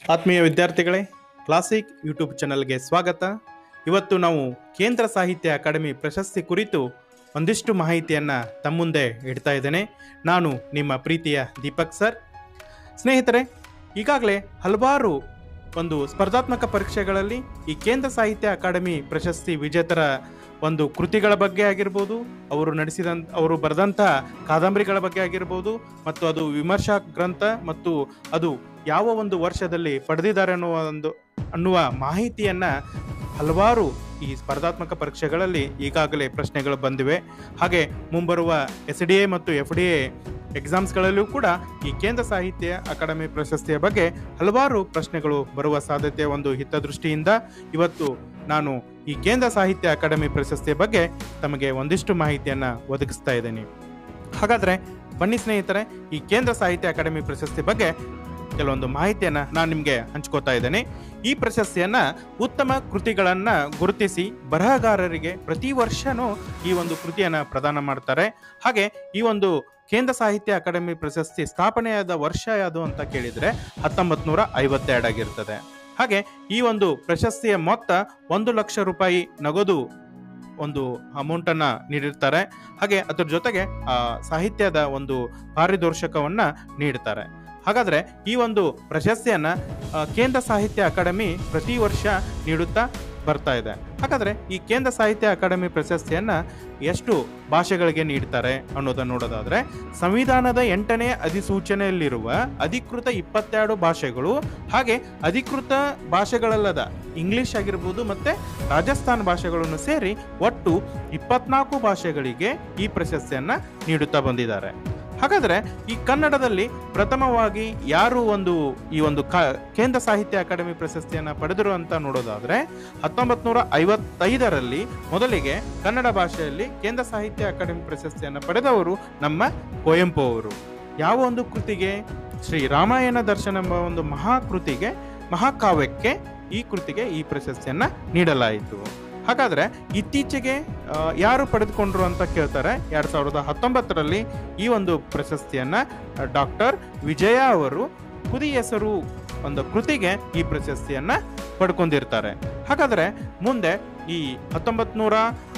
ಆತ್ಮೀಯ ವಿದ್ಯಾರ್ಥಿಗಳೇ classic YouTube ಚಾನಲ್ಗೆ ಸ್ವಾಗತ ಇವತ್ತು ನಾವು ಕೇಂದ್ರ ಸಾಹಿತ್ಯ ಅಕಾಡೆಮಿ ಪ್ರಶಸ್ತಿ ಕುರಿತು ಒಂದಿಷ್ಟು ಮಾಹಿತಿಯನ್ನು ತಮ್ಮ ಮುಂದೆ ಇಡ್ತಾ ಇದ್ದೇನೆ ನಾನು ನಿಮ್ಮ ಪ್ರೀತಿಯ ದೀಪಕ್ ಸರ್ ಸ್ನೇಹಿತರೆ ಈಗಾಗಲೇ ಹಲವಾರು ಒಂದು ಸ್ಪರ್ಧಾತ್ಮಕ ಪರೀಕ್ಷೆಗಳಲ್ಲಿ ಈ ಕೇಂದ್ರ ಸಾಹಿತ್ಯ ಅಕಾಡೆಮಿ ಪ್ರಶಸ್ತಿ ವಿಜೇತರ ಒಂದು ಕೃತಿಗಳ ಬಗ್ಗೆ ಆಗಿರ್ಬೋದು ಅವರು ನಡೆಸಿದಂಥ ಅವರು ಬರೆದಂತಹ ಕಾದಂಬರಿಗಳ ಬಗ್ಗೆ ಆಗಿರ್ಬೋದು ಮತ್ತು ಅದು ವಿಮರ್ಶಾ ಗ್ರಂಥ ಮತ್ತು ಅದು ಯಾವ ಒಂದು ವರ್ಷದಲ್ಲಿ ಪಡೆದಿದ್ದಾರೆ ಅನ್ನುವ ಒಂದು ಅನ್ನುವ ಮಾಹಿತಿಯನ್ನ ಹಲವಾರು ಈ ಸ್ಪರ್ಧಾತ್ಮಕ ಪರೀಕ್ಷೆಗಳಲ್ಲಿ ಈಗಾಗಲೇ ಪ್ರಶ್ನೆಗಳು ಬಂದಿವೆ ಹಾಗೆ ಮುಂಬರುವ ಎಸ್ ಡಿ ಎ ಮತ್ತು ಎಫ್ ಡಿ ಎ ಎಕ್ಸಾಮ್ಸ್ಗಳಲ್ಲೂ ಕೂಡ ಈ ಕೇಂದ್ರ ಸಾಹಿತ್ಯ ಅಕಾಡೆಮಿ ಪ್ರಶಸ್ತಿಯ ಬಗ್ಗೆ ಹಲವಾರು ಪ್ರಶ್ನೆಗಳು ಬರುವ ಸಾಧ್ಯತೆ ಒಂದು ಹಿತದೃಷ್ಟಿಯಿಂದ ಇವತ್ತು ನಾನು ಈ ಕೇಂದ್ರ ಸಾಹಿತ್ಯ ಅಕಾಡೆಮಿ ಪ್ರಶಸ್ತಿಯ ಬಗ್ಗೆ ತಮಗೆ ಒಂದಿಷ್ಟು ಮಾಹಿತಿಯನ್ನು ಒದಗಿಸ್ತಾ ಇದ್ದೀನಿ ಹಾಗಾದ್ರೆ ಬನ್ನಿ ಸ್ನೇಹಿತರೆ ಈ ಕೇಂದ್ರ ಸಾಹಿತ್ಯ ಅಕಾಡೆಮಿ ಪ್ರಶಸ್ತಿ ಬಗ್ಗೆ ಕೆಲವೊಂದು ಮಾಹಿತಿಯನ್ನ ನಾನು ನಿಮಗೆ ಹಂಚ್ಕೋತಾ ಇದ್ದೇನೆ ಈ ಪ್ರಶಸ್ತಿಯನ್ನ ಉತ್ತಮ ಕೃತಿಗಳನ್ನ ಗುರುತಿಸಿ ಬರಹಗಾರರಿಗೆ ಪ್ರತಿ ವರ್ಷನೂ ಈ ಒಂದು ಕೃತಿಯನ್ನ ಪ್ರದಾನ ಮಾಡ್ತಾರೆ ಹಾಗೆ ಈ ಒಂದು ಕೇಂದ್ರ ಸಾಹಿತ್ಯ ಅಕಾಡೆಮಿ ಪ್ರಶಸ್ತಿ ಸ್ಥಾಪನೆಯಾದ ವರ್ಷ ಯಾವುದು ಅಂತ ಕೇಳಿದ್ರೆ ಹತ್ತೊಂಬತ್ ನೂರ ಐವತ್ತೆರಡಾಗಿರ್ತದೆ ಹಾಗೆ ಈ ಒಂದು ಪ್ರಶಸ್ತಿಯ ಮೊತ್ತ ಒಂದು ಲಕ್ಷ ರೂಪಾಯಿ ನಗದು ಒಂದು ಅಮೌಂಟ್ ಅನ್ನ ನೀಡಿರ್ತಾರೆ ಹಾಗೆ ಅದ್ರ ಜೊತೆಗೆ ಆ ಸಾಹಿತ್ಯದ ಒಂದು ಪಾರಿತೋಷಕವನ್ನ ನೀಡ್ತಾರೆ ಹಾಗಾದ್ರೆ ಈ ಒಂದು ಪ್ರಶಸ್ತಿಯನ್ನ ಆ, ಕೇಂದ್ರ ಸಾಹಿತ್ಯ ಅಕಾಡೆಮಿ ಪ್ರತಿ ವರ್ಷ ನೀಡುತ್ತಾ ಬರ್ತಾ ಇದೆ ಹಾಗಾದ್ರೆ ಈ ಕೇಂದ್ರ ಸಾಹಿತ್ಯ ಅಕಾಡೆಮಿ ಪ್ರಶಸ್ತಿಯನ್ನ ಎಷ್ಟು ಭಾಷೆಗಳಿಗೆ ನೀಡ್ತಾರೆ ಅನ್ನೋದನ್ನ ನೋಡೋದಾದ್ರೆ ಸಂವಿಧಾನದ ಎಂಟನೇ ಅಧಿಸೂಚನೆಯಲ್ಲಿರುವ ಅಧಿಕೃತ ಇಪ್ಪತ್ತೆರಡು ಭಾಷೆಗಳು ಹಾಗೆ ಅಧಿಕೃತ ಭಾಷೆಗಳಲ್ಲದ ಇಂಗ್ಲಿಷ್ ಆಗಿರ್ಬೋದು ಮತ್ತೆ ರಾಜಸ್ಥಾನ್ ಭಾಷೆಗಳನ್ನು ಸೇರಿ ಒಟ್ಟು ಇಪ್ಪತ್ನಾಲ್ಕು ಭಾಷೆಗಳಿಗೆ ಈ ಪ್ರಶಸ್ತಿಯನ್ನ ನೀಡುತ್ತಾ ಬಂದಿದ್ದಾರೆ ಹಾಗಾದ್ರೆ ಈ ಕನ್ನಡದಲ್ಲಿ ಪ್ರಥಮವಾಗಿ ಯಾರು ಒಂದು ಈ ಒಂದು ಕ ಕೇಂದ್ರ ಸಾಹಿತ್ಯ ಅಕಾಡೆಮಿ ಪ್ರಶಸ್ತಿಯನ್ನ ಪಡೆದರು ಅಂತ ನೋಡೋದಾದ್ರೆ ಹತ್ತೊಂಬತ್ ನೂರ ಐವತ್ತೈದರಲ್ಲಿ ಮೊದಲಿಗೆ ಕನ್ನಡ ಭಾಷೆಯಲ್ಲಿ ಕೇಂದ್ರ ಸಾಹಿತ್ಯ ಅಕಾಡೆಮಿ ಪ್ರಶಸ್ತಿಯನ್ನ ಪಡೆದವರು ನಮ್ಮ ಕುವೆಂಪು ಅವರು ಯಾವ ಒಂದು ಕೃತಿಗೆ ಶ್ರೀ ರಾಮಾಯಣ ದರ್ಶನ ಎಂಬ ಒಂದು ಮಹಾಕೃತಿಗೆ ಮಹಾಕಾವ್ಯಕ್ಕೆ ಈ ಕೃತಿಗೆ ಈ ಪ್ರಶಸ್ತಿಯನ್ನ ನೀಡಲಾಯಿತು ಹಾಗಾದ್ರೆ ಇತ್ತೀಚೆಗೆ ಆ, ಯಾರು ಪಡೆದುಕೊಂಡ್ರು ಅಂತ ಕೇಳ್ತಾರೆ ಎರಡ್ ಸಾವಿರದ ಹತ್ತೊಂಬತ್ತರಲ್ಲಿ ಈ ಒಂದು ಪ್ರಶಸ್ತಿಯನ್ನ ಡಾಕ್ಟರ್ ವಿಜಯ ಅವರು ಕುದಿ ಹೆಸರು ಒಂದು ಕೃತಿಗೆ ಈ ಪ್ರಶಸ್ತಿಯನ್ನ ಪಡ್ಕೊಂಡಿರ್ತಾರೆ ಹಾಗಾದ್ರೆ ಮುಂದೆ ಈ ಹತ್ತೊಂಬತ್ ನೂರ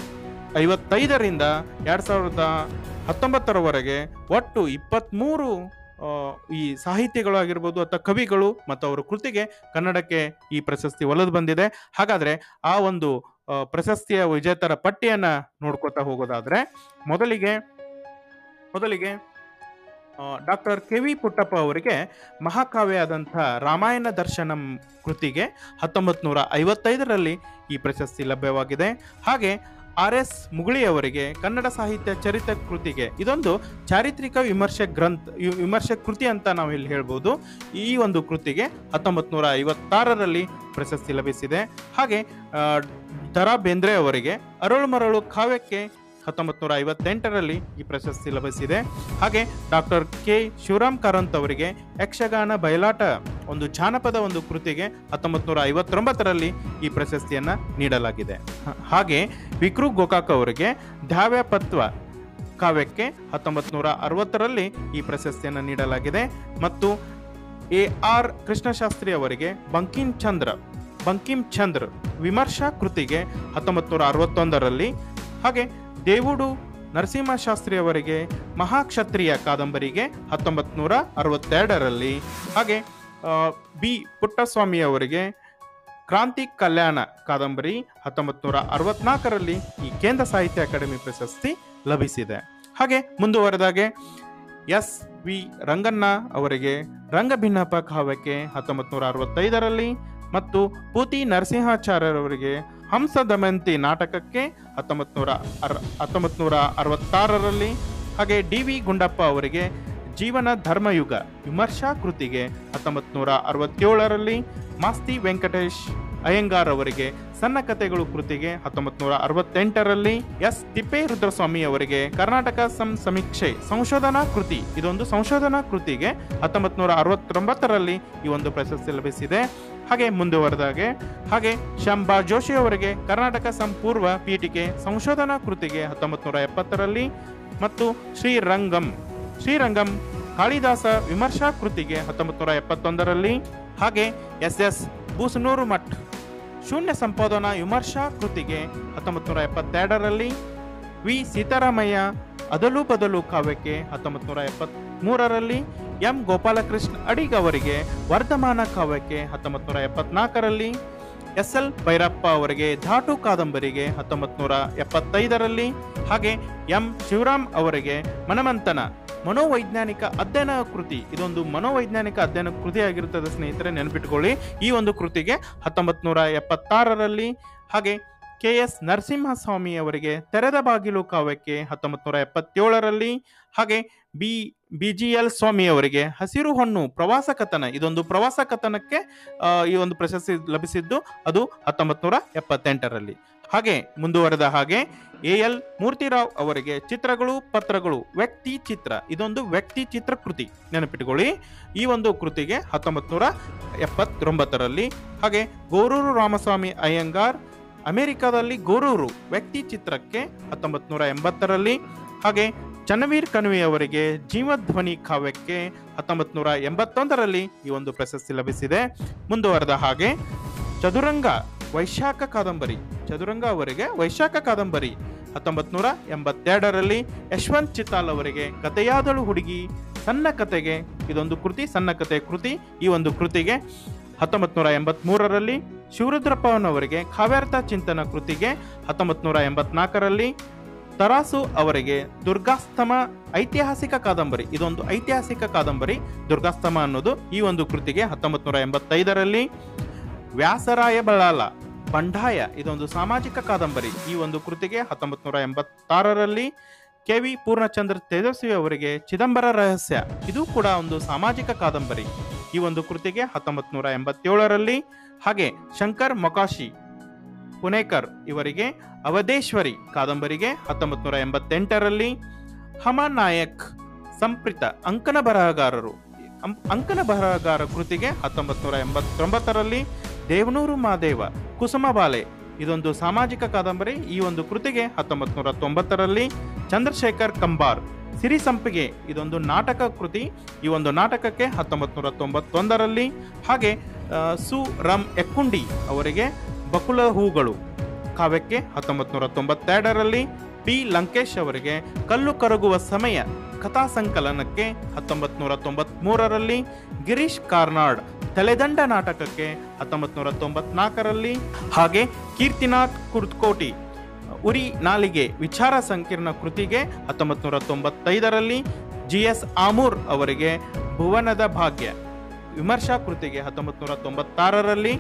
ಐವತ್ತೈದರಿಂದ ಎರಡ್ ಸಾವಿರದ ಹತ್ತೊಂಬತ್ತರವರೆಗೆ ಒಟ್ಟು ಇಪ್ಪತ್ತ್ಮೂರು ಆ, ಈ ಸಾಹಿತಿಗಳು ಆಗಿರ್ಬೋದು ಅಥವಾ ಕವಿಗಳು ಮತ್ತು ಅವರ ಕೃತಿಗೆ ಕನ್ನಡಕ್ಕೆ ಈ ಪ್ರಶಸ್ತಿ ಒಲಿದು ಬಂದಿದೆ ಹಾಗಾದ್ರೆ ಆ ಒಂದು ಆ, ಪ್ರಶಸ್ತಿಯ ವಿಜೇತರ ಪಟ್ಟಿಯನ್ನ ನೋಡ್ಕೋತಾ ಹೋಗೋದಾದ್ರೆ ಮೊದಲಿಗೆ ಮೊದಲಿಗೆ ಡಾಕ್ಟರ್ ಕೆ ವಿ ಪುಟ್ಟಪ್ಪ ಅವರಿಗೆ ಮಹಾಕಾವ್ಯ ಆದಂಥ ರಾಮಾಯಣ ದರ್ಶನಂ ಕೃತಿಗೆ ಹತ್ತೊಂಬತ್ತು ನೂರ ಐವತ್ತೈದರಲ್ಲಿ ಈ ಪ್ರಶಸ್ತಿ ಲಭ್ಯವಾಗಿದೆ ಹಾಗೆ ಆರ್ ಎಸ್ ಮುಗುಳಿ ಅವರಿಗೆ ಕನ್ನಡ ಸಾಹಿತ್ಯ ಚರಿತ ಕೃತಿಗೆ ಇದೊಂದು ಚಾರಿತ್ರಿಕ ವಿಮರ್ಶೆ ಗ್ರಂಥ ವಿ- ವಿಮರ್ಶೆ ಕೃತಿ ಅಂತ ನಾವು ಇಲ್ಲಿ ಹೇಳ್ಬೋದು ಈ ಒಂದು ಕೃತಿಗೆ ಹತ್ತೊಂಬತ್ತು ನೂರ ಐವತ್ತಾರರಲ್ಲಿ ಪ್ರಶಸ್ತಿ ಲಭಿಸಿದೆ ಹಾಗೆ ಆ, ದರಾ ಬೇಂದ್ರೆ ಅವರಿಗೆ ಅರಳು ಮರಳು ಕಾವ್ಯಕ್ಕೆ ಹತ್ತೊಂಬತ್ತು ನೂರ ಐವತ್ತೆಂಟರಲ್ಲಿ ಈ ಪ್ರಶಸ್ತಿ ಲಭಿಸಿದೆ ಹಾಗೆ ಡಾಕ್ಟರ್ ಕೆ ಶಿವರಾಮ್ ಕಾರಂತ್ ಅವರಿಗೆ ಯಕ್ಷಗಾನ ಬಯಲಾಟ ಒಂದು ಜಾನಪದ ಒಂದು ಕೃತಿಗೆ ಹತ್ತೊಂಬತ್ತು ನೂರ ಐವತ್ತೊಂಬತ್ತರಲ್ಲಿ ಈ ಪ್ರಶಸ್ತಿಯನ್ನ ನೀಡಲಾಗಿದೆ ಹ- ಹಾಗೆ ವಿಕ್ರು ಗೋಕಾಕ್ ಅವರಿಗೆ ಧಾವ್ಯಪತ್ವ ಕಾವ್ಯಕ್ಕೆ ಹತ್ತೊಂಬತ್ತು ನೂರ ಅರವತ್ತರಲ್ಲಿ ಈ ಪ್ರಶಸ್ತಿಯನ್ನು ನೀಡಲಾಗಿದೆ ಮತ್ತು ಎ ಆರ್ ಕೃಷ್ಣಶಾಸ್ತ್ರಿ ಅವರಿಗೆ ಬಂಕಿಂ ಚಂದ್ರ ಬಂಕಿಂ ಚಂದ್ರ ವಿಮರ್ಶಾ ಕೃತಿಗೆ ಹತ್ತೊಂಬತ್ತು ನೂರ ಅರವತ್ತೊಂದರಲ್ಲಿ ಹಾಗೆ ದೇವುಡು ನರಸಿಂಹಶಾಸ್ತ್ರಿ ಅವರಿಗೆ ಮಹಾಕ್ಷತ್ರಿಯ ಕಾದಂಬರಿಗೆ ಹತ್ತೊಂಬತ್ತು ನೂರ ಅರವತ್ತೆರಡರಲ್ಲಿ ಹಾಗೆ ಆ, ಬಿ ಪುಟ್ಟಸ್ವಾಮಿ ಅವರಿಗೆ ಕ್ರಾಂತಿ ಕಲ್ಯಾಣ ಕಾದಂಬರಿ ಹತ್ತೊಂಬತ್ತು ನೂರ ಅರವತ್ನಾಲ್ಕರಲ್ಲಿ ಈ ಕೇಂದ್ರ ಸಾಹಿತ್ಯ ಅಕಾಡೆಮಿ ಪ್ರಶಸ್ತಿ ಲಭಿಸಿದೆ ಹಾಗೆ ಮುಂದುವರೆದಾಗೆ ಎಸ್ ವಿ ರಂಗಣ್ಣ ಅವರಿಗೆ ರಂಗಭಿನ್ನಪ ಕಾವ್ಯಕ್ಕೆ ಹತ್ತೊಂಬತ್ತು ನೂರ ಅರವತ್ತೈದರಲ್ಲಿ ಮತ್ತು ಪೂತಿ ನರಸಿಂಹಾಚಾರ್ಯರವರಿಗೆ ಹಂಸ ದಮಯಂತಿ ನಾಟಕಕ್ಕೆ ಹತ್ತೊಂಬತ್ತು ನೂರ ಅರ ಹತ್ತೊಂಬತ್ತು ನೂರ ಅರವತ್ತಾರರಲ್ಲಿ ಹಾಗೆ ಡಿ ವಿ ಗುಂಡಪ್ಪ ಅವರಿಗೆ ಜೀವನ ಧರ್ಮಯುಗ ವಿಮರ್ಶಾ ಕೃತಿಗೆ ಹತ್ತೊಂಬತ್ತು ನೂರ ಅರವತ್ತೇಳರಲ್ಲಿ ಮಾಸ್ತಿ ವೆಂಕಟೇಶ್ ಅಯ್ಯಂಗಾರ್ ಅವರಿಗೆ ಸಣ್ಣ ಕಥೆಗಳು ಕೃತಿಗೆ ಹತ್ತೊಂಬತ್ತು ನೂರ ಅರವತ್ತೆಂಟರಲ್ಲಿ ಎಸ್ ತಿಪ್ಪೇರುದ್ರಸ್ವಾಮಿ ಅವರಿಗೆ ಕರ್ನಾಟಕ ಸಂ ಸಮೀಕ್ಷೆ ಸಂಶೋಧನಾ ಕೃತಿ ಇದೊಂದು ಸಂಶೋಧನಾ ಕೃತಿಗೆ ಹತ್ತೊಂಬತ್ತು ನೂರ ಅರವತ್ತೊಂಬತ್ತರಲ್ಲಿ ಈ ಒಂದು ಪ್ರಶಸ್ತಿ ಲಭಿಸಿದೆ ಹಾಗೆ ಮುಂದುವರೆದಾಗೆ ಹಾಗೆ ಶಂಬಾ ಜೋಶಿ ಅವರಿಗೆ ಕರ್ನಾಟಕ ಸಂಪೂರ್ವ ಪೀಠಿಕೆ ಸಂಶೋಧನಾ ಕೃತಿಗೆ ಹತ್ತೊಂಬತ್ತು ನೂರ ಎಪ್ಪತ್ತರಲ್ಲಿ ಮತ್ತು ಶ್ರೀರಂಗಂ ಶ್ರೀರಂಗಂ ಕಾಳಿದಾಸ ವಿಮರ್ಶಾ ಕೃತಿಗೆ ಹತ್ತೊಂಬತ್ತು ನೂರ ಎಪ್ಪತ್ತೊಂದರಲ್ಲಿ ಹಾಗೆ ಎಸ್ ಎಸ್ ಬೂಸನೂರು ಮಠ್ ಶೂನ್ಯ ಸಂಪಾದನಾ ವಿಮರ್ಶಾ ಕೃತಿಗೆ ಹತ್ತೊಂಬತ್ತು ನೂರ ಎಪ್ಪತ್ತೆರಡರಲ್ಲಿ ವಿ ಸೀತಾರಾಮಯ್ಯ ಅದಲು ಬದಲು ಕಾವ್ಯಕ್ಕೆ ಹತ್ತೊಂಬತ್ತು ನೂರ ಎಪ್ಪತ್ತ್ಮೂರರಲ್ಲಿ ಎಂ ಗೋಪಾಲಕೃಷ್ಣ ಅಡಿಗ್ ಅವರಿಗೆ ವರ್ಧಮಾನ ಕಾವ್ಯಕ್ಕೆ ಹತ್ತೊಂಬತ್ತು ನೂರ ಎಪ್ಪತ್ನಾಲ್ಕರಲ್ಲಿ ಎಸ್ ಎಲ್ ಭೈರಪ್ಪ ಅವರಿಗೆ ಧಾಟು ಕಾದಂಬರಿಗೆ ಹತ್ತೊಂಬತ್ತು ನೂರ ಎಪ್ಪತ್ತೈದರಲ್ಲಿ ಹಾಗೆ ಎಂ ಶಿವರಾಮ್ ಅವರಿಗೆ ಮನಮಂಥನ ಮನೋವೈಜ್ಞಾನಿಕ ಅಧ್ಯಯನ ಕೃತಿ ಇದೊಂದು ಮನೋವೈಜ್ಞಾನಿಕ ಅಧ್ಯಯನ ಕೃತಿ ಆಗಿರುತ್ತದೆ ಸ್ನೇಹಿತರೆ ನೆನಪಿಟ್ಕೊಳ್ಳಿ ಈ ಒಂದು ಕೃತಿಗೆ ಹತ್ತೊಂಬತ್ತು ನೂರ ಎಪ್ಪತ್ತಾರರಲ್ಲಿ ಹಾಗೆ ಕೆ ಎಸ್ ನರಸಿಂಹಸ್ವಾಮಿ ಅವರಿಗೆ ತೆರೆದ ಬಾಗಿಲು ಕಾವ್ಯಕ್ಕೆ ಹತ್ತೊಂಬತ್ತು ನೂರ ಎಪ್ಪತ್ತೇಳರಲ್ಲಿ ಹಾಗೆ B B G L Swamy ಅವರಿಗೆ ಹಸಿರು ಹೊನ್ನು ಪ್ರವಾಸ ಕಥನ ಇದೊಂದು ಪ್ರವಾಸ ಕಥನಕ್ಕೆ ಆ, ಈ ಒಂದು ಪ್ರಶಸ್ತಿ ಲಭಿಸಿದ್ದು ಅದು ಹತ್ತೊಂಬತ್ತು ನೂರ ಎಪ್ಪತ್ತೆಂಟರಲ್ಲಿ ಹಾಗೆ ಮುಂದುವರೆದ ಹಾಗೆ ಎ ಎಲ್ ಮೂರ್ತಿರಾವ್ ಅವರಿಗೆ ಚಿತ್ರಗಳು ಪತ್ರಗಳು ವ್ಯಕ್ತಿ ಚಿತ್ರ ಇದೊಂದು ವ್ಯಕ್ತಿ ಚಿತ್ರ ಕೃತಿ ನೆನಪಿಟ್ಟುಕೊಳ್ಳಿ ಈ ಒಂದು ಕೃತಿಗೆ ಹತ್ತೊಂಬತ್ತು ನೂರ ಎಪ್ಪತ್ತೊಂಬತ್ತರಲ್ಲಿ ಹಾಗೆ ಗೋರೂರು ರಾಮಸ್ವಾಮಿ ಅಯ್ಯಂಗಾರ್ ಅಮೆರಿಕದಲ್ಲಿ ಗೋರೂರು ವ್ಯಕ್ತಿ ಚಿತ್ರಕ್ಕೆ ಹತ್ತೊಂಬತ್ತು ನೂರ ಎಂಬತ್ತರಲ್ಲಿ ಹಾಗೆ ಚನ್ನವೀರ್ ಕಣಿವೆ ಅವರಿಗೆ ಜೀವಧ್ವನಿ ಕಾವ್ಯಕ್ಕೆ ಹತ್ತೊಂಬತ್ತು ನೂರ ಎಂಬತ್ತೊಂದರಲ್ಲಿ ಈ ಒಂದು ಪ್ರಶಸ್ತಿ ಲಭಿಸಿದೆ ಮುಂದುವರೆದ ಹಾಗೆ ಚದುರಂಗ ವೈಶಾಖ ಕಾದಂಬರಿ ಚದುರಂಗ ಅವರಿಗೆ ವೈಶಾಖ ಕಾದಂಬರಿ ಹತ್ತೊಂಬತ್ತು ನೂರ ಎಂಬತ್ತೆರಡರಲ್ಲಿ ಯಶವಂತ್ ಚಿತ್ತಾಲ್ ಅವರಿಗೆ ಕಥೆಯಾದಳು ಹುಡುಗಿ ಸಣ್ಣ ಕತೆಗೆ ಇದೊಂದು ಕೃತಿ ಸಣ್ಣ ಕತೆ ಕೃತಿ ಈ ಒಂದು ಕೃತಿಗೆ ಹತ್ತೊಂಬತ್ತು ನೂರ ಎಂಬತ್ಮೂರರಲ್ಲಿ ಶಿವರುದ್ರಪ್ಪನವರಿಗೆ ಕಾವ್ಯಾರ್ಥ ಚಿಂತನ ಕೃತಿಗೆ ಹತ್ತೊಂಬತ್ತು ನೂರ ಎಂಬತ್ನಾಲ್ಕರಲ್ಲಿ ತರಾಸು ಅವರಿಗೆ ದುರ್ಗಾಸ್ತಮ ಐತಿಹಾಸಿಕ ಕಾದಂಬರಿ ಇದೊಂದು ಐತಿಹಾಸಿಕ ಕಾದಂಬರಿ ದುರ್ಗಾಸ್ತಮ ಅನ್ನೋದು ಈ ಒಂದು ಕೃತಿಗೆ ಹತ್ತೊಂಬತ್ತು ನೂರ ಎಂಬತ್ತೈದರಲ್ಲಿ ವ್ಯಾಸರಾಯ ಬಳ್ಳಾಲ ಬಂಡಾಯ ಇದೊಂದು ಸಾಮಾಜಿಕ ಕಾದಂಬರಿ ಈ ಒಂದು ಕೃತಿಗೆ ಹತ್ತೊಂಬತ್ತು ನೂರ ಎಂಬತ್ತಾರರಲ್ಲಿ ಕೆ ವಿ ಪೂರ್ಣಚಂದ್ರ ತೇಜಸ್ವಿ ಅವರಿಗೆ ಚಿದಂಬರ ರಹಸ್ಯ ಇದು ಕೂಡ ಒಂದು ಸಾಮಾಜಿಕ ಕಾದಂಬರಿ ಈ ಒಂದು ಕೃತಿಗೆ ಹತ್ತೊಂಬತ್ತು ನೂರ ಎಂಬತ್ತೇಳರಲ್ಲಿ ಹಾಗೆ ಶಂಕರ್ ಮೊಕಾಶಿ ಪುಣೇಕರ್ ಇವರಿಗೆ ಅವಧೇಶ್ವರಿ ಕಾದಂಬರಿಗೆ ಹತ್ತೊಂಬತ್ತು ನೂರ ಎಂಬತ್ತೆಂಟರಲ್ಲಿ ಹಮಾ ನಾಯಕ್ ಸಂಪ್ರಿತ ಅಂಕನ ಬರಹಗಾರರು ಅಂ- ಅಂಕನ ಬರಹಗಾರ ಕೃತಿಗೆ ಹತ್ತೊಂಬತ್ತು ನೂರ ಎಂಬತ್ತೊಂಬತ್ತರಲ್ಲಿ ದೇವನೂರು ಮಾದೇವ ಕುಸುಮಬಾಲೆ ಇದೊಂದು ಸಾಮಾಜಿಕ ಕಾದಂಬರಿ ಈ ಒಂದು ಕೃತಿಗೆ ಹತ್ತೊಂಬತ್ತು ನೂರ ತೊಂಬತ್ತರಲ್ಲಿ ಚಂದ್ರಶೇಖರ್ ಕಂಬಾರ್ ಸಿರಿ ಸಂಪಿಗೆ ಇದೊಂದು ನಾಟಕ ಕೃತಿ ಈ ಒಂದು ನಾಟಕಕ್ಕೆ ಹತ್ತೊಂಬತ್ತು ನೂರ ತೊಂಬತ್ತೊಂದರಲ್ಲಿ ಹಾಗೆ ಆ, ಸು ರಂ ಎಕ್ಕುಂಡಿ ಅವರಿಗೆ ಬಕುಳ ಹೂಗಳು ಕಾವ್ಯಕ್ಕೆ ಹತ್ತೊಂಬತ್ತು ನೂರ ತೊಂಬತ್ತೆರಡರಲ್ಲಿ ಪಿ ಲಂಕೇಶ್ ಅವರಿಗೆ ಕಲ್ಲು ಕರಗುವ ಸಮಯ ಕಥಾ ಸಂಕಲನಕ್ಕೆ ಹತ್ತೊಂಬತ್ತು ನೂರ ತೊಂಬತ್ಮೂರರಲ್ಲಿ ಗಿರೀಶ್ ಕಾರ್ನಾಡ್ ತಲೆದಂಡ ನಾಟಕಕ್ಕೆ ಹತ್ತೊಂಬತ್ತು ನೂರ ತೊಂಬತ್ನಾಲ್ಕರಲ್ಲಿ ಹಾಗೆ ಕೀರ್ತಿನಾಥ್ ಕುರ್ತ್ಕೋಟಿ ಉರಿ ನಾಲಿಗೆ ವಿಚಾರ ಸಂಕೀರ್ಣ ಕೃತಿಗೆ ಹತ್ತೊಂಬತ್ತು ನೂರ ತೊಂಬತ್ತೈದರಲ್ಲಿ ಜಿ ಎಸ್ ಆಮೂರ್ ಅವರಿಗೆ ಭುವನದ ಭಾಗ್ಯ ವಿಮರ್ಶಾ ಕೃತಿಗೆ ಹತ್ತೊಂಬತ್ತು ನೂರ ತೊಂಬತ್ತಾರರಲ್ಲಿ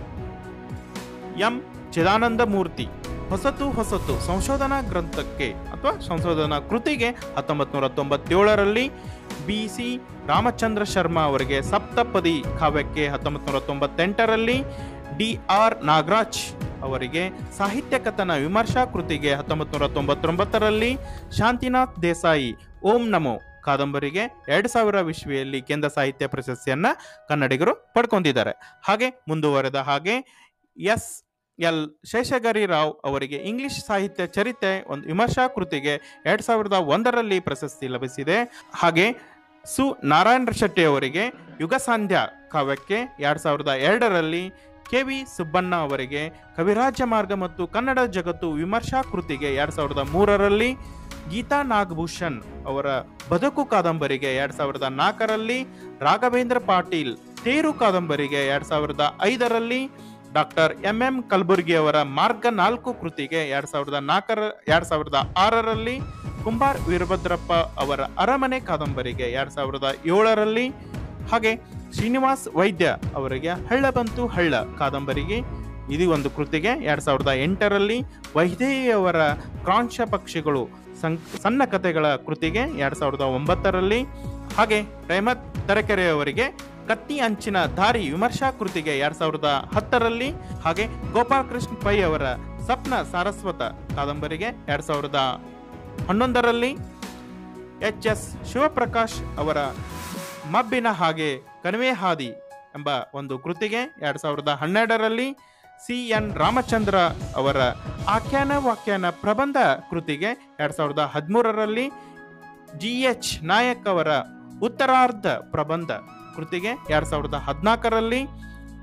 ಎಂ ಚಿದಾನಂದ ಮೂರ್ತಿ ಹೊಸತು ಹೊಸತು ಸಂಶೋಧನಾ ಗ್ರಂಥಕ್ಕೆ ಅಥವಾ ಸಂಶೋಧನಾ ಕೃತಿಗೆ ಹತ್ತೊಂಬತ್ತು ನೂರ ತೊಂಬತ್ತೇಳರಲ್ಲಿ ಬಿ ಸಿ ರಾಮಚಂದ್ರ ಶರ್ಮಾ ಅವರಿಗೆ ಸಪ್ತಪದಿ ಕಾವ್ಯಕ್ಕೆ ಹತ್ತೊಂಬತ್ತು ನೂರ ತೊಂಬತ್ತೆಂಟರಲ್ಲಿ ಡಿ ಆರ್ ನಾಗರಾಜ್ ಅವರಿಗೆ ಸಾಹಿತ್ಯ ಕಥನ ವಿಮರ್ಶಾ ಕೃತಿಗೆ ಹತ್ತೊಂಬತ್ತು ನೂರ ತೊಂಬತ್ತೊಂಬತ್ತರಲ್ಲಿ ಶಾಂತಿನಾಥ್ ದೇಸಾಯಿ ಓಂ ನಮೋ ಕಾದಂಬರಿಗೆ ಎರಡು ಸಾವಿರ ವಿಶ್ವೆಯಲ್ಲಿ ಕೇಂದ್ರ ಸಾಹಿತ್ಯ ಪ್ರಶಸ್ತಿಯನ್ನ ಕನ್ನಡಿಗರು ಪಡ್ಕೊಂಡಿದ್ದಾರೆ ಹಾಗೆ ಮುಂದುವರೆದ ಹಾಗೆ ಎಸ್ ಎಲ್ ಶೇಷಗರಿ ರಾವ್ ಅವರಿಗೆ ಇಂಗ್ಲಿಷ್ ಸಾಹಿತ್ಯ ಚರಿತ್ರೆ ಒಂದು ವಿಮರ್ಶಾ ಕೃತಿಗೆ ಎರಡ್ ಸಾವಿರದ ಒಂದರಲ್ಲಿ ಪ್ರಶಸ್ತಿ ಲಭಿಸಿದೆ ಹಾಗೆ ಸು ನಾರಾಯಣ ಶೆಟ್ಟಿ ಅವರಿಗೆ ಯುಗ ಸಂಧ್ಯಾ ಕಾವ್ಯಕ್ಕೆ ಎರಡ್ ಸಾವಿರದ ಎರಡರಲ್ಲಿ ಕೆ ವಿ ಸುಬ್ಬಣ್ಣ ಅವರಿಗೆ ಕವಿರಾಜ್ಯ ಮಾರ್ಗ ಮತ್ತು ಕನ್ನಡ ಜಗತ್ತು ವಿಮರ್ಶಾ ಕೃತಿಗೆ ಎರಡ್ ಸಾವಿರದ ಮೂರರಲ್ಲಿ ಗೀತಾ ನಾಗಭೂಷಣ್ ಅವರ ಬದುಕು ಕಾದಂಬರಿಗೆ ಎರಡ್ ಸಾವಿರದ ನಾಲ್ಕರಲ್ಲಿ ರಾಘವೇಂದ್ರ ಪಾಟೀಲ್ ತೇರು ಕಾದಂಬರಿಗೆ ಎರಡ್ ಸಾವಿರದ ಐದರಲ್ಲಿ ಡಾಕ್ಟರ್ ಎಂ ಎಂ ಕಲಬುರ್ಗಿ ಅವರ ಮಾರ್ಗ ನಾಲ್ಕು ಕೃತಿಗೆ ಎರಡ್ ಸಾವಿರದ ನಾಲ್ಕರ ಎರಡ್ ಸಾವಿರದ ಆರರಲ್ಲಿ ಕುಂಬಾರ್ ವೀರಭದ್ರಪ್ಪ ಅವರ ಅರಮನೆ ಕಾದಂಬರಿಗೆ ಎರಡ್ ಸಾವಿರದ ಏಳರಲ್ಲಿ ಹಾಗೆ ಶ್ರೀನಿವಾಸ್ ವೈದ್ಯ ಅವರಿಗೆ ಹಳ್ಳ ಬಂತು ಹಳ್ಳ ಕಾದಂಬರಿಗೆ ಇದು ಒಂದು ಕೃತಿಗೆ ಎರಡ್ ಸಾವಿರದ ಎಂಟರಲ್ಲಿ ವೈದೇಹಿಯವರ ಕ್ರಾಂಶ ಪಕ್ಷಿಗಳು ಸಂ ಸಣ್ಣ ಕಥೆಗಳ ಕೃತಿಗೆ ಎರಡ್ ಸಾವಿರದ ಒಂಬತ್ತರಲ್ಲಿ ಹಾಗೆ ರೇಮತ್ ತರಕೆರೆ ಅವರಿಗೆ ಕತ್ತಿ ಅಂಚಿನ ದಾರಿ ವಿಮರ್ಶಾ ಕೃತಿಗೆ ಎರಡ್ ಸಾವಿರದ ಹತ್ತರಲ್ಲಿ ಹಾಗೆ ಗೋಪಾಲಕೃಷ್ಣ ಪೈ ಅವರ ಸಪ್ನ ಸಾರಸ್ವತ ಕಾದಂಬರಿಗೆ ಎರಡ್ ಸಾವಿರದ ಹನ್ನೊಂದರಲ್ಲಿ ಎಚ್ ಎಸ್ ಶಿವಪ್ರಕಾಶ್ ಅವರ ಮಬ್ಬಿನ ಹಾಗೆ ಕಣಿವೆ ಹಾದಿ ಎಂಬ ಒಂದು ಕೃತಿಗೆ ಎರಡ್ ಸಾವಿರದ ಹನ್ನೆರಡರಲ್ಲಿ ಸಿ ಎನ್ ರಾಮಚಂದ್ರ ಅವರ ಆಖ್ಯಾನ ವ್ಯಾಖ್ಯಾನ ಪ್ರಬಂಧ ಕೃತಿಗೆ ಎರಡ್ ಸಾವಿರದ ಹದಿಮೂರರಲ್ಲಿ ಜಿ ಎಚ್ ನಾಯಕ್ ಅವರ ಉತ್ತರಾರ್ಧ ಪ್ರಬಂಧ ಕೃತಿಗೆ ಎರಡ್ ಸಾವಿರದ ಹದಿನಾಲ್ಕರಲ್ಲಿ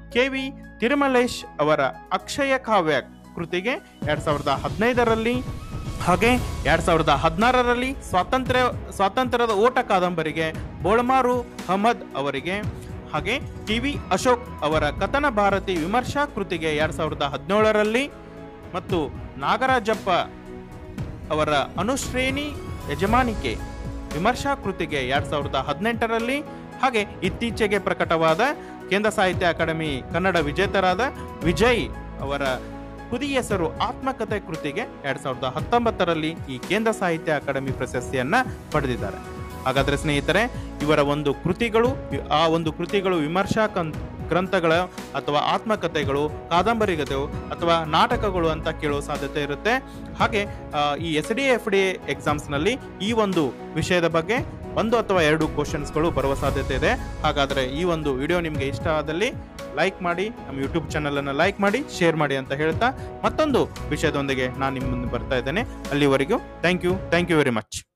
ಕೆ ವಿ ತಿರುಮಲೇಶ್ ಅವರ ಅಕ್ಷಯ ಕಾವ್ಯ ಕೃತಿಗೆ ಎರಡ್ ಸಾವಿರದ ಹದಿನೈದರಲ್ಲಿ ಹಾಗೆ ಎರಡ್ ಸಾವಿರದ ಹದಿನಾರರಲ್ಲಿ ಸ್ವಾತಂತ್ರ್ಯ ಸ್ವಾತಂತ್ರ್ಯದ ಓಟ ಕಾದಂಬರಿಗೆ ಬೋಳಮಾರು ಅಹಮದ್ ಅವರಿಗೆ ಹಾಗೆ ಟಿ ವಿ ಅಶೋಕ್ ಅವರ ಕಥನ ಭಾರತಿ ವಿಮರ್ಶಾ ಕೃತಿಗೆ ಎರಡ್ ಸಾವಿರದ ಹದಿನೇಳರಲ್ಲಿ ಮತ್ತು ನಾಗರಾಜಪ್ಪ ಅವರ ಅನುಶ್ರೇಣಿ ಯಜಮಾನಿಕೆ ವಿಮರ್ಶಾ ಕೃತಿಗೆ ಎರಡ್ ಸಾವಿರದ ಹದಿನೆಂಟರಲ್ಲಿ ಹಾಗೆ ಇತ್ತೀಚೆಗೆ ಪ್ರಕಟವಾದ ಕೇಂದ್ರ ಸಾಹಿತ್ಯ ಅಕಾಡೆಮಿ ಕನ್ನಡ ವಿಜೇತರಾದ ವಿಜಯ್ ಅವರ ಹುದಿ ಹೆಸರು ಆತ್ಮಕಥೆ ಕೃತಿಗೆ ಎರಡ್ ಸಾವಿರದ ಹತ್ತೊಂಬತ್ತರಲ್ಲಿ ಈ ಕೇಂದ್ರ ಸಾಹಿತ್ಯ ಅಕಾಡೆಮಿ ಪ್ರಶಸ್ತಿಯನ್ನ ಪಡೆದಿದ್ದಾರೆ ಹಾಗಾದ್ರೆ ಸ್ನೇಹಿತರೆ ಇವರ ಒಂದು ಕೃತಿಗಳು ಆ ಒಂದು ಕೃತಿಗಳು ವಿಮರ್ಶಾ ಕಂ ಗ್ರಂಥಗಳ ಅಥವಾ ಆತ್ಮಕಥೆಗಳು ಕಾದಂಬರಿಗಳು ಅಥವಾ ನಾಟಕಗಳು ಅಂತ ಕೇಳೋ ಸಾಧ್ಯತೆ ಇರುತ್ತೆ ಹಾಗೆ ಆ, ಈ ಎಸ್ ಡಿ ಎಫ್ ಡಿ ಎಕ್ಸಾಮ್ಸ್ನಲ್ಲಿ ಈ ಒಂದು ವಿಷಯದ ಬಗ್ಗೆ ಒಂದು ಅಥವಾ ಎರಡು ಕ್ವಶನ್ಸ್ಗಳು ಬರುವ ಸಾಧ್ಯತೆ ಇದೆ ಹಾಗಾದರೆ ಈ ಒಂದು ವಿಡಿಯೋ ನಿಮಗೆ ಇಷ್ಟ ಆದಲ್ಲಿ ಲೈಕ್ ಮಾಡಿ ನಮ್ಮ ಯೂಟ್ಯೂಬ್ ಚಾನಲನ್ನು ಲೈಕ್ ಮಾಡಿ ಶೇರ್ ಮಾಡಿ ಅಂತ ಹೇಳ್ತಾ ಮತ್ತೊಂದು ವಿಷಯದೊಂದಿಗೆ ನಾನು ನಿಮ್ಮ ಮುಂದೆ ಬರ್ತಾ ಇದ್ದೇನೆ ಅಲ್ಲಿವರೆಗೂ thank you thank you very much